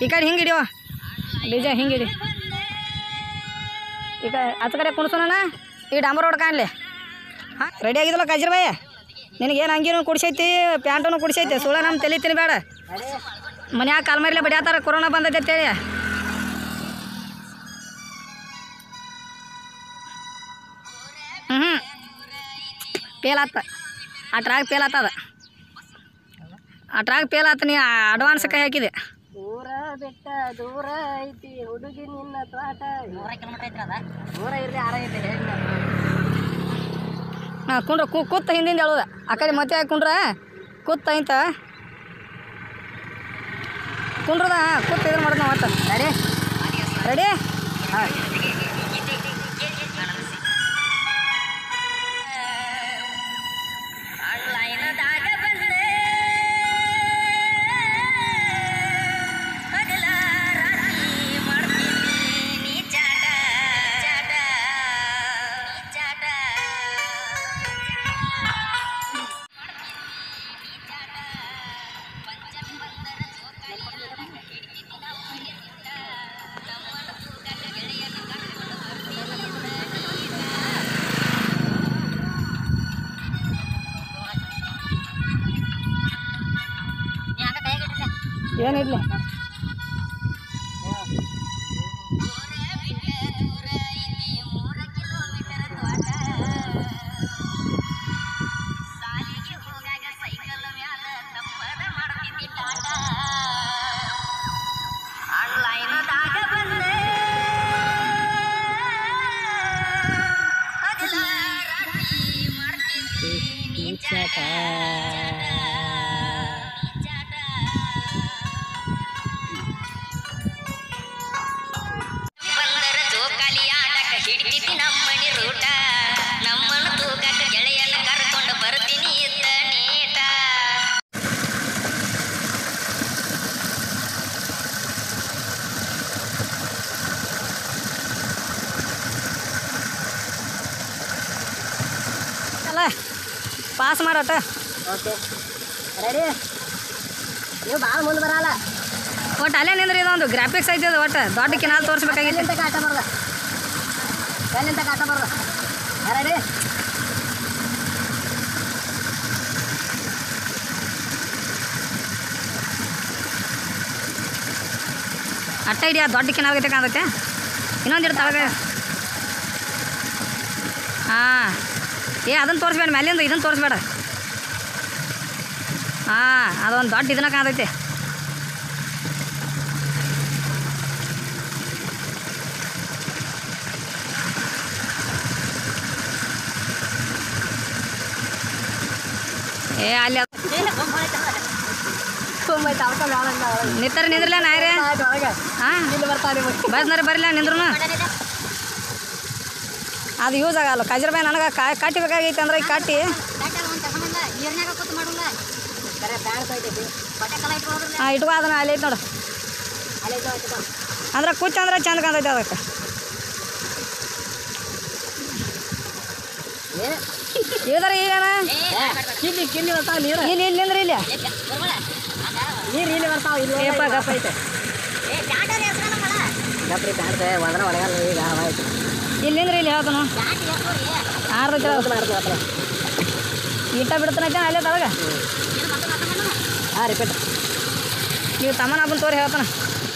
ಈ ಕಡೆ ಹಿಂಗೆ ಹಿಡಿಯೋ ಡಿಜೆ ಹಿಂಗೆ ಹಿಡಿ ಈಗ ಹತ್ತು ಕಡೆ ಕುಣಿಸೋಣ ಈ ಡಾಂಬರ್ ರೋಡ್ ಕಾಣಲಿ ಹಾಂ ರೆಡಿ ಆಗಿದಲ್ಲ ಕಜ್ರಬಾಯ ನಿನಗೇನು ಅಂಗಿನೂ ಕುಡಿಸೈತಿ ಪ್ಯಾಂಟೂ ಕುಡಿಸೈತಿ ಸುಳ್ಳ ನಮ್ಮ ತಲೆ ತಿನ್ಬೇಡ ಮನ್ಯಾಗ ಕಾಲ್ ಮರಿಲೆ ಬಡಿಯಾತಾರ ಕೊರೋನಾ ಬಂದೈತೆ ಅಂತೇಳಿ ಹ್ಞೂ ಫೇಲ್ ಆತ ಆ ಟ್ರಾಗ್ ಫೇಲ್ ಆತದ ಆ ಟ್ರಾಗ್ ಫೇಲ್ ಆತ ನೀ ಅಡ್ವಾನ್ಸ್ ಕೈ ಹಾಕಿದೆ ದೂರ ಬೆಟ್ಟ ದೂರ ಐತಿ ಹುಡುಗಿ ನಿನ್ನ ತ್ವಾಟ ನೂರ ಕಿಲೋಮೀಟರ್ ಐತ್ರಿ ಅದ ನೂರ ಇರ್ಲಿ ಆರ ಐತಿ ಹೇಳಿ ಹಾಂ ಕುಂಡ್ರ ಕು ಕೂತ ಹಿಂದಿಂದ ಹೇಳೋದ ಆ ಕಡೆ ಮತ್ತೆ ಕುಂಡ್ರ ಕೂತ ಇಂತ ಕುಂಡ್ರದ ಕೂತ್ ಇದನ್ನ ಮಾಡೋದು ನಾವು ಒಟ್ಟು ರೆಡಿ ರೆಡಿ ಹಾಂ ಏನಿರಲಿ ಬಂದರ ಜೋಕಾಲಿ ಆಟಕ ಹಿಡಿತಿದ್ದಿ ನಮ್ಮನಿ ರೂಟ ನಮ್ಮನ್ನು ತೂಕಕ್ಕ ಗೆಳೆಯನ ಕರ್ಕೊಂಡು ಬರ್ತೀನಿ ಇದ್ದ ನೀಟ ಅಲ್ಲ ಪಾಸ್ ಮಾಡಟ ಓಕೆ ರೆಡಿ ನೀವು ಭಾಳ ಮುಂದೆ ಬರಲ್ಲ ಒಟ್ಟು ಅಲ್ಲೇ ನಿಂದ್ರಿ ಇದೊಂದು ಗ್ರಾಫಿಕ್ಸ್ ಐತಿ ಅದು ಒಟ್ಟು ದೊಡ್ಡ ಕಿನಾಲ್ ತೋರಿಸ್ಬೇಕಾಗಿತ್ತು ಎಲ್ಲಿಂದ ಕಾಟ ಬರದ ಎಲ್ಲಿಂದ ಕಾಟ ಬರದ ರೆಡಿ ಅಟ್ಟ ಹಿಡಿಯ ದೊಡ್ಡ ಕಿನಾಲ್ ಗತೆ ಕಾಣತೈತೆ ಇನ್ನೊಂದು ಇಡು ತಳಗ ಹಾಂ ಏ ಅದನ್ನು ತೋರಿಸ್ಬೇಡ ಮೇಲಿಂದ ಇದನ್ನು ತೋರಿಸ್ಬೇಡ ಹಾಂ ಅದೊಂದು ದೊಡ್ಡ ಇದನ್ನ ಕಾಣತೈತೆ ಏ ಅಲ್ಲಿ ತುಂಬ ಐತೆ ಅವಕ ಬೇಡ ಅಂತ ಒಳಗೆ ನಿತ್ತರ ನಿಂದ್ರಲ್ಲ ನಾಯ್ರೆ ಆಯ್ತು ಒಳಗೆ ಹಾಂ ಇಲ್ಲಿ ಬರ್ತಾ ನಿಮಗೆ ಬಸ್ನಾರ ಬರಲಿಲ್ಲ ನಿಂದ್ರು ಅದು ಯೂಸ್ ಆಗಲ್ಲ ಕಜ್ರಬಾಯಿ ನನಗೆ ಕಾ ಕಟ್ಟಬೇಕಾಗೈತೆ ಅಂದ್ರೆ ಈಗ ಕಟ್ಟಿ ನೀರ್ನಾಗ ಕೂತ್ ಮಾಡುಲ್ಲ ಕರೆ ಪ್ಯಾಂಟ್ ಐತೈತಿ ಬಟ್ಟೆ ಕಲ ಇಟ್ಕೊಳ್ಳೋದ್ರಲ್ಲ ಹಾಂ ಇಟ್ಕೋ ಅದನ್ನ ಅಲ್ಲಿ ಐತೆ ನೋಡು ಅಲ್ಲಿ ಐತೆ ಆಯ್ತು ಅಂದ್ರೆ ಕುಚ್ಚ ಅಂದ್ರೆ ಚಂದ ಕಾಣ್ತೈತೆ ಅದಕ್ಕೆ ಏ ಇದ್ರ ಈಗೇನ ಕಿಲ್ಲಿ ಕಿಲ್ಲಿ ಬರ್ತಾವ ನೀರು ಇಲ್ಲಿ ಇಲ್ಲಿ ನಿಂದ್ರಿ ಇಲ್ಲಿ ನೀರು ಇಲ್ಲಿ ಬರ್ತಾವ ಇಲ್ಲಿ ಏಪ್ಪ ಗಪ್ಪ ಐತೆ ಏ ಬ್ಯಾಟರಿ ಹೆಸ್ರನ್ನ ಮಳ ಗಪ್ರಿ ಪ್ಯಾಂಟ್ ಒಳಗನ ಒಳಗಲ್ಲ ಈಗ ಆಯ್ತು ಇಲ್ಲಿ ನಿಂದ್ರಿ ಇಲ್ಲಿ ಹೇಳ್ತಾನು ಬ್ಯಾಟ್ ಹೆಸ್ರು ಆರ್ದೈತೆ ಅದು. ಮಾಡ್ತೀವಿ ಹತ್ರ ಈಟ ಬಿಡ್ತಾನೈತೆ ಅಲ್ಲೇ ತಳಗ ಹಾಂ ರಿಪೀಟ್ ನೀವು ತಮ್ಮನ ಹಬ್ಬನ ತೋರಿ ಹೇಳ್ತಾನ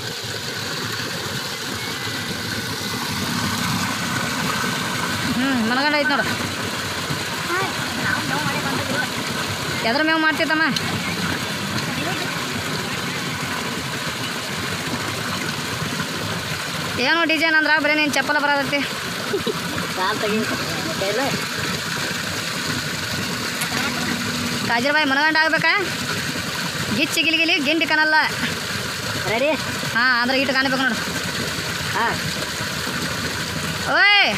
ಹ್ಞೂ ಮನಗಂಡ ಐತೆ ನೋಡು ನಾವು ನೋವು ಮಾಡಿ ಬಂದಿದ್ರು ಎದ್ರ ಮೇವು ಮಾಡ್ತಿತ್ತಮ್ಮ ಏನು ಡಿಸೈನ್ ಅಂದ್ರೆ ಬರೀ ನೀನು ಚಪ್ಪಲ ಬರೋದೈತಿ ಕಾಲ್ ತೆಗಿ ಕೈಲ ಕಾಜರ್ಬಾಯಿ ಮನಗಂಡ ಆಗ್ಬೇಕಾ ಗಿಚ್ಚಿ ಗಿಲಿಗಿಲಿ ಗಿಂಡಿ ಕನಲ್ಲ ರೆಡಿ ಹಾಂ ಅಂದ್ರೆ ಇಟ್ಟು ಕಾಣಬೇಕು ನೋಡು ಹಾಂ ಓಯ್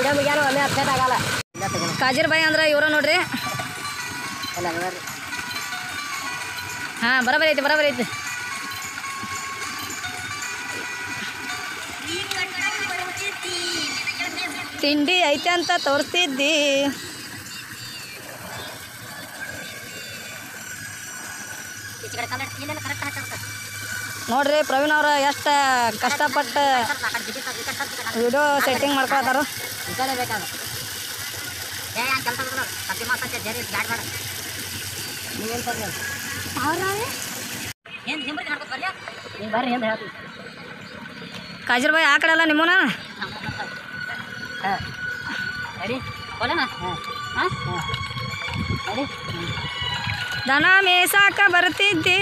ಮುಗ್ಯಾರ ಮುಗ್ಯಾರ ಅಲ್ಲೇ ಅಪ್ಸೆಟ್ ಆಗಲ್ಲ ಇಲ್ಲ ತೆಗಿಲ್ಲ ಕಾಜಿರ್ ಬಾಯಿ ಅಂದ್ರೆ ಇವ್ರ ನೋಡ್ರಿ ಎಲ್ಲ ಅದಾವ್ರಿ. ಹಾಂ ಬರೋಬರಿ ಐತಿ ಬರೋಬರಿ ಐತಿ ತಿಂಡಿ ಐತೆ ಅಂತ ತೋರಿಸ್ತಿದ್ದಿ ಈಚೆ ಕಡೆ ಕಾಲ ಇಲ್ಲೆಲ್ಲ ಕರೆಕ್ಟ್ ಹಾಕ್ತಾರೆ ನೋಡ್ರಿ ಪ್ರವೀಣ್ ಅವ್ರ ಎಷ್ಟು ಕಷ್ಟಪಟ್ಟು ಆ ಕಡೆ ಬಿದ್ದಿತ್ತು, ಈ ಕಡೆ ಸ್ವಲ್ಪ ಈ ಕಡೆ ವಿಡಿಯೋ ಸೆಟ್ಟಿಂಗ್ ಮಾಡ್ಕೊತಾರ ಈ ಕಡೆ ಬೇಕಾದ ಏ ಹಂಗೆ ಕೆಲಸ ಬಿಡೋದು ಕಪ್ಪಿ ಮಾಸಕ್ಕೆ ಜರಿ ಬ್ಯಾಡ್ ಬೇಡ ನೀವೇನು ಸರ್ ಏನು ನಿಂಬರ್ಗೆ ನಡ್ಕೊತ ಬರ್ಲಿ ನೀವು ಬರ್ರಿ ಅಂತ ಹೇಳ್ತೀನಿ ಕಾಜಿರ್ ಬಾಯಿ ಆ ಕಡೆ ಅಲ್ಲ ನಿಮ್ಮನ ಹಾಂ ರೆಡಿ ಹೋಲನ ಹಾಂ ಹಾಂ ಹಾಂ ರೆಡಿ ದನ ಮೇಸಾಕ ಬರ್ತಿದ್ದಿ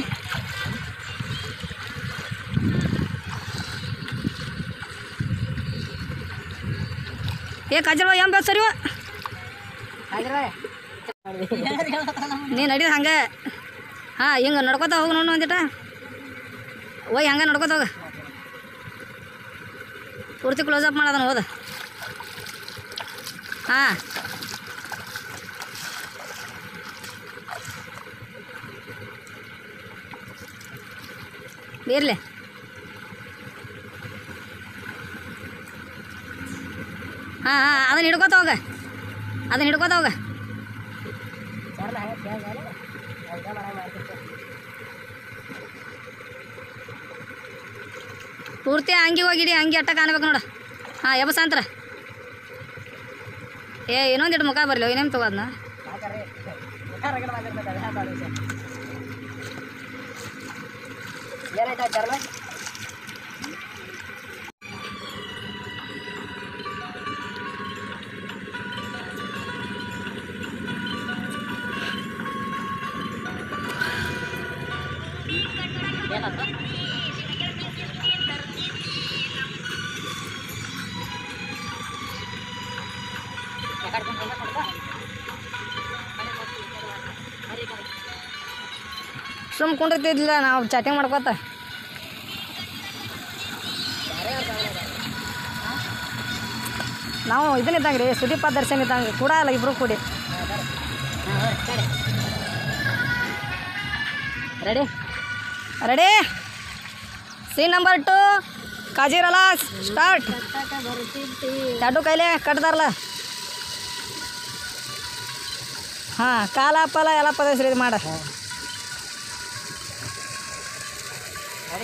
ಏ ಕಾಜಲ್ ಬಾಯಿ ಎಂಬ ಸರಿ ಹಾಗಿದ್ರೆ ನೀ ನಡೀದು ಹಂಗೆ ಹಾಂ ಹಿಂಗೆ ನಡ್ಕೊತ ಹೋಗಿ ನೋಡು ಒಂದಿಟ ಓಯ್ ಹಂಗೆ ನಡ್ಕೊತ ಹೋಗ ಪೂರ್ತಿ ಕ್ಲೋಸ್ ಅಪ್ ಮಾಡೋದನ್ನ ಹೋದ ಹಾಂ ಇರಲಿ ಹಾಂ ಹಾಂ ಅದನ್ನ ಹಿಡ್ಕೊತ ಹೋಗ ಅದನ್ನ ಹಿಡ್ಕೊತ ಹೋಗ ಚರ್ಮ ಹಾಗೆ ಕೇಳಿದ್ರೆ ಊಟ ಮಾಡೋ ಮಾಡ್ತಿರ್ತೀವಿ ಪೂರ್ತಿ ಅಂಗಿ ಹೋಗಿಡಿ ಅಂಗಿ ಅಟ್ಟ ಕಾಣ್ಬೇಕು ನೋಡು ಹಾಂ ಎಬಸಾಂತ್ರ ಏ ಇನ್ನೊಂದಿಟ್ಟು ಮುಖ ಬರಲಿ ಏನೇನು ತಗೋದ್ನ ಯಾಕಂದ್ರೆ ಊಟ ರಗಡ ಮಾಡಿರ್ತದೆ ಅದು ಹೇಳ್ತಾ ವಿಷಯ ಏನಾಯ್ತಾ ಚರ್ಮ ಏನಂತ ಯಾಕಡೆ ಬಂದು ಹೆಂಗೆ ಕೊಡ್ತಾ ಸುಮ್ ಕುಂಡಿರ್ತಿದ್ದಿಲ್ಲ ನಾವು ಚಾಟಿಂಗ್ ಮಾಡ್ಕೋತ ನಾವು ಇದನ್ನಿದ್ದಂಗೆ ರೀ ಸುದೀಪ ದರ್ಶನ್ ಇದ್ದಂಗೆ ಕೂಡ ಅಲ್ಲ ಇಬ್ರು ಕೂಡಿ ready ready scene number two ಕಾಜಿರಲ್ಲ ಸ್ಟಾರ್ಟ್ ಬರ್ತಿದ್ದಿ ಎರಡು ಕೈಲೇ ಕಟ್ದಾರಲ್ಲ ಹಾಂ ಕಾಲ ಪಾಲ ಎಲ್ಲ ಪದಸ್ರಿ ಇದು ಮಾಡ ರೆಡಿ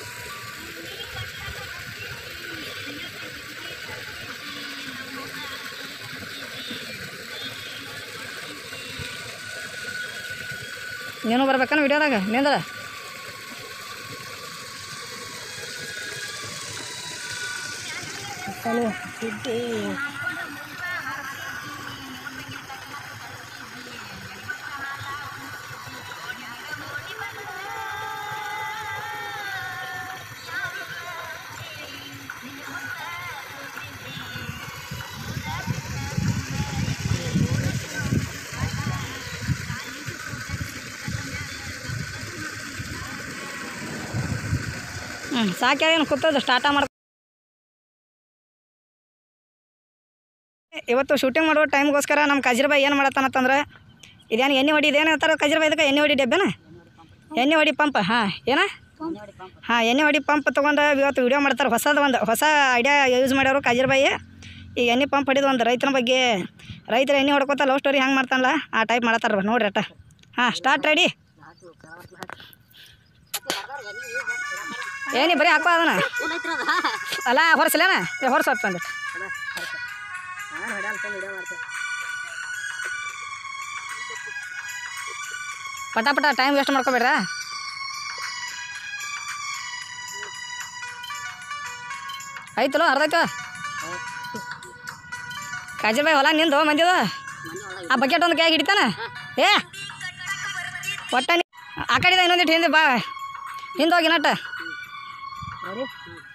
ನೀನು ಬರ್ಬೇಕನ ವಿಡಿಯೋದಾಗ ನಿಂದ್ರ ಸಿದ್ದಿ ಹ್ಞೂ ಸಾಕ್ಯ ಏನು ಕೂತದ ಸ್ಟಾರ್ಟ ಮಾಡ ಇವತ್ತು ಶೂಟಿಂಗ್ ಮಾಡೋ ಟೈಮ್ಗೋಸ್ಕರ ನಮ್ಮ ಕಜಿರ್ಬಾಯಿ ಏನು ಮಾಡತ್ತಾನತ್ತಂದ್ರೆ ಇದೇನು ಎಣ್ಣೆ ಹೊಡಿ ಇದೇನು ಹೇಳ್ತಾರೆ ಕಜಿರ್ಬಾಯಿ ಇದಕ್ಕೆ ಎಣ್ಣೆ ಹೊಡಿ ಡಬ್ಬೆನ ಎಣ್ಣೆ ಹೊಡಿ ಪಂಪ್ ಹಾಂ ಏನ ಹಾಂ ಎಣ್ಣೆ ಹೊಡಿ ಪಂಪ್ ತೊಗೊಂಡು ಇವತ್ತು ವಿಡಿಯೋ ಮಾಡ್ತಾರೆ ಹೊಸದು ಒಂದು ಹೊಸ ಐಡಿಯಾ ಯೂಸ್ ಮಾಡ್ಯಾರು ಕಾಜಿರ್ಬಾಯಿ ಈ ಎಣ್ಣೆ ಪಂಪ್ ಹೊಡಿದು ಒಂದು ರೈತನ ಬಗ್ಗೆ ರೈತರ ಎಣ್ಣೆ ಹೊಡ್ಕೊತ ಲವ್ ಸ್ಟೋರಿ ಹೆಂಗೆ ಮಾಡ್ತಾನಲ್ಲ ಆ ಟೈಪ್ ಮಾಡತ್ತಾರ ನೋಡ್ರಿ ಅಟ್ಟ ಹಾಂ ಸ್ಟಾರ್ಟ್ ರೆಡಿ ಏನಿ ಬರೀ ಹಾಕೋ ಅದನ್ನ ಅಲ್ಲ ಹೊರಸಲೇನ ಏ ಹೊರಸ ಹೊತ್ತಂದು ನಾನು ಹೊಡ್ಯಾಲ್ ಸುಮ್ಮನೆ ವಿಡಿಯೋ ಮಾಡ್ತೀನಿ ಪಟ ಪಟ ಟೈಮ್ ವೇಸ್ಟ್ ಮಾಡ್ಕೋಬೇಡ್ರ ಆಯ್ತಲ್ಲ ಅರ್ಧೈತ ಕಾಜಲ್ ಬಾಯಿ ಹೊಲ ನಿಂದು ಮಂದಿದ ಆ ಬಕೆಟ್ ಒಂದು ಕೈ ಹಿಡಿತಾನ ಏ ಒಟ್ಟ ನೀ ಆ ಕಡೆದ ಇನ್ನೊಂದಿಟ್ಟು ಹಿಂದೆ ಬಾ ಹಿಂದೆ ಹೋಗಿ ನಟ್ಟ ರೆಡಿ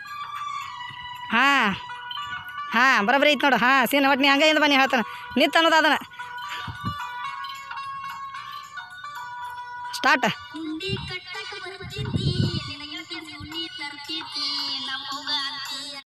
ಹಾಂ ಹಾಂ ಬರೋಬ್ಬರಿ ಐತೆ ನೋಡು ಹಾಂ ಸೀನ್ ಒಟ್ಟು ನೀ ಹಂಗೆ ಹಿಂದೆ ಬನ್ನಿ ಹೇಳ್ತಾನೆ ನಿತ್ ಅನ್ನೋದು ಅದನ್ನ ಸ್ಟಾರ್ಟ್ ಉಂಡಿ ಕಟ್ಟಕ ಬರ್ತಿದ್ದಿ ನಿನಗೆ ಉಣ್ಣಿ ತರ್ತಿದ್ದಿ